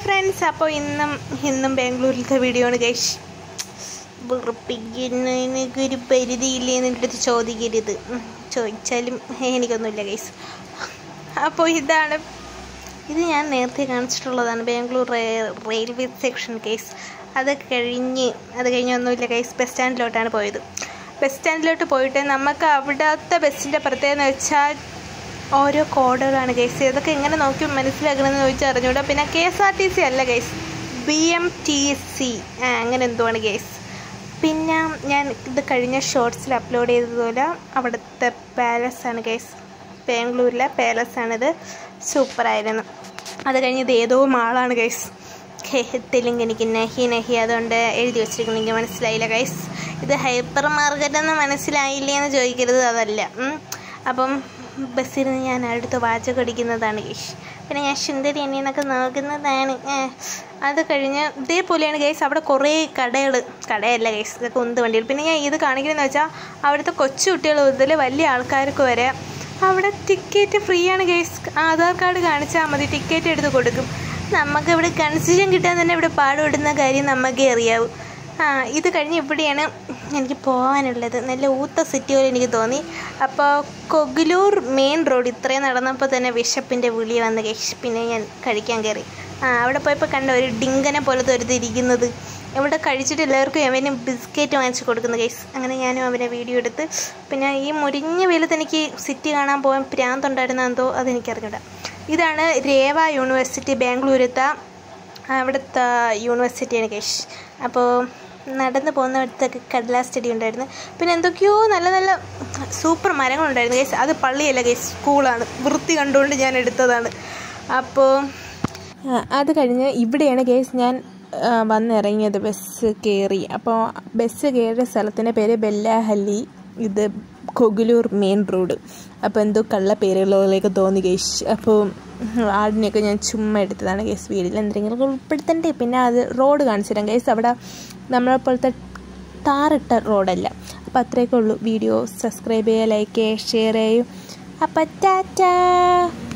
Friends അപ്പോൾ ഇന്നും ഇന്നും ബാംഗ്ലൂരിലത്തെ വീഡിയോ ആണ് ഗൈഷ് വെറുപ്പിക്കുന്നതിനൊക്കെ ഒരു പരിധിയില്ലേ എന്ന് എൻ്റെ അടുത്ത് ചോദിക്കരുത് ഉം, ചോദിച്ചാലും എനിക്കൊന്നുമില്ല ഗൈസ് അപ്പോൾ ഇതാണ് ഇത് ഞാൻ നേരത്തെ കാണിച്ചിട്ടുള്ളതാണ് ബാംഗ്ലൂർ റേ- റെയിൽവേ സെക്ഷൻ കേസ് അത് കഴിഞ്ഞ് അത് കഴിഞ്ഞൊന്നുമില്ല കേസ് ബസ് സ്റ്റാൻഡിലോട്ടാണ് പോയത് ബസ് സ്റ്റാൻഡിലോട്ട് പോയിട്ട് നമുക്ക് അവിടുത്തെ ബസ്സിൻ്റെ പ്രത്യേകത എന്ന് വെച്ചാൽ ഓരോ കോഡുകളാണ് കേസ് ഇതൊക്കെ എങ്ങനെ നോക്കി മനസ്സിലാക്കണമെന്ന് ചോദിച്ചാൽ അറിഞ്ഞൂടാ പിന്നെ K S R T C അല്ല case B M T C അങ്ങനെ എന്തുവാണ് കേസ് പിന്നെ ഞാൻ ഇത് കഴിഞ്ഞ ഷോർട്സിൽ അപ്ലോഡ് ചെയ്തതുപോലെ അവിടുത്തെ പാലസാണ് കേസ് ബാംഗ്ലൂരിലെ പാലസാണിത് സൂപ്പറായിരുന്നു അത് കഴിഞ്ഞ് ഇത് ഏതോ മാളാണ് ഗൈസ് തെലുങ്ക് എനിക്ക് നഹി നഹി അതുകൊണ്ട് എഴുതി വെച്ചിരിക്കുന്നു എനിക്ക് മനസ്സിലായില്ല ഗൈസ് ഇത് ഹൈപ്പർ മാർക്കറ്റ് എന്ന് മനസ്സിലായില്ലേ എന്ന് ചോദിക്കരുത് അതല്ല ഉം. അപ്പം ബസ്സിൽ നിന്ന് ഞാൻ അടുത്ത് വാചകം അടിക്കുന്നതാണ് ഗൈസ് പിന്നെ ഞാൻ സുന്ദരി എണ്ണീന്നൊക്കെ നോക്കുന്നതാണ് ഏ. അത് കഴിഞ്ഞ് ഇതേപോലെയാണ് ഗൈസ് അവിടെ കുറേ കടകൾ കടയല്ല ഗൈസ് ഇതൊക്കെ ഉന്ത് വണ്ടികൾ പിന്നെ ഞാൻ ഇത് കാണിക്കുന്നതെന്ന് വെച്ചാൽ അവിടുത്തെ കൊച്ചു കുട്ടികൾ മുതൽ വലിയ ആൾക്കാർക്ക് വരെ അവിടെ ടിക്കറ്റ് ഫ്രീ ആണ് ഗൈസ് ആധാർ കാർഡ് കാണിച്ചാൽ മതി ടിക്കറ്റ് എടുത്ത് കൊടുക്കും നമുക്ക് ഇവിടെ കൺസെഷൻ കിട്ടാൻ തന്നെ ഇവിടെ പാടുപെടുന്ന കാര്യം നമുക്കേ അറിയാവൂ ആ ഇത് കഴിഞ്ഞ് ഇവിടെയാണ് എനിക്ക് പോകാനുള്ളത് നല്ല ഊത്ത സിറ്റി പോലെ എനിക്ക് തോന്നി അപ്പോൾ കൊഗിലൂർ മെയിൻ റോഡ് ഇത്രയും നടന്നപ്പോൾ തന്നെ വിശപ്പിൻ്റെ വിളി വന്ന് ഗൈസ് പിന്നെ ഞാൻ കഴിക്കാൻ കയറി ആ അവിടെ പോയപ്പോൾ കണ്ട ഒരു ഡിങ്കനെ പോലത്തെ ഒരു ഇരിക്കുന്നത് ഇവിടെ കഴിച്ചിട്ട് എല്ലാവർക്കും അവന് ബിസ്ക്കറ്റ് വാങ്ങിച്ച് കൊടുക്കുന്ന കേസ് അങ്ങനെ ഞാനും അവനെ വീഡിയോ എടുത്ത് പിന്നെ ഈ മുരിഞ്ഞ വെയിലത്ത് എനിക്ക് സിറ്റി കാണാൻ പോകാൻ പ്രാന്തുണ്ടായിരുന്ന എന്തോ അതെനിക്കറിഞ്ഞൂടാ ഇതാണ് രേവ യൂണിവേഴ്സിറ്റി ബാംഗ്ലൂരത്തെ അവിടുത്തെ യൂണിവേഴ്സിറ്റിയാണ് കേഷ് അപ്പോൾ നടന്നു പോകുന്നിടത്തൊക്കെ കടലാ സ്റ്റഡി ഉണ്ടായിരുന്നു പിന്നെ എന്തൊക്കെയോ നല്ല നല്ല സൂപ്പർ മരങ്ങളുണ്ടായിരുന്നു കേസ് അത് പള്ളിയല്ല കേസ് സ്കൂളാണ് വൃത്തി കണ്ടുകൊണ്ട് ഞാൻ എടുത്തതാണ് അപ്പോൾ അത് കഴിഞ്ഞ് ഇവിടെയാണ് കേസ് ഞാൻ ആ, വന്നിറങ്ങിയത് ബസ് കയറി അപ്പോൾ ബസ് കയറിയ സ്ഥലത്തിൻ്റെ പേര് ബെല്ലാഹല്ലി ഇത് കൊഗുലൂർ മെയിൻ റോഡ് അപ്പോൾ എന്തോ കള്ള പേരുകളിലേക്ക് തോന്നി കേസ് അപ്പോൾ ആടിനെയൊക്കെ ഞാൻ ചുമ്മാ എടുത്തതാണ് കേസ് വീട്ടിൽ എന്തെങ്കിലും ഉൾപ്പെടുത്തണ്ടേ പിന്നെ അത് റോഡ് കാണിച്ചു തരാം കേസ് അവിടെ നമ്മളെ പോലത്തെ ടാറിട്ട റോഡല്ല അപ്പോൾ അത്രയൊക്കെ ഉള്ളൂ വീഡിയോ സബ്സ്ക്രൈബ് ചെയ്യുക ലൈക്ക് ചെയ്യുക ഷെയർ ചെയ്യും അപ്പം ടാറ്റാ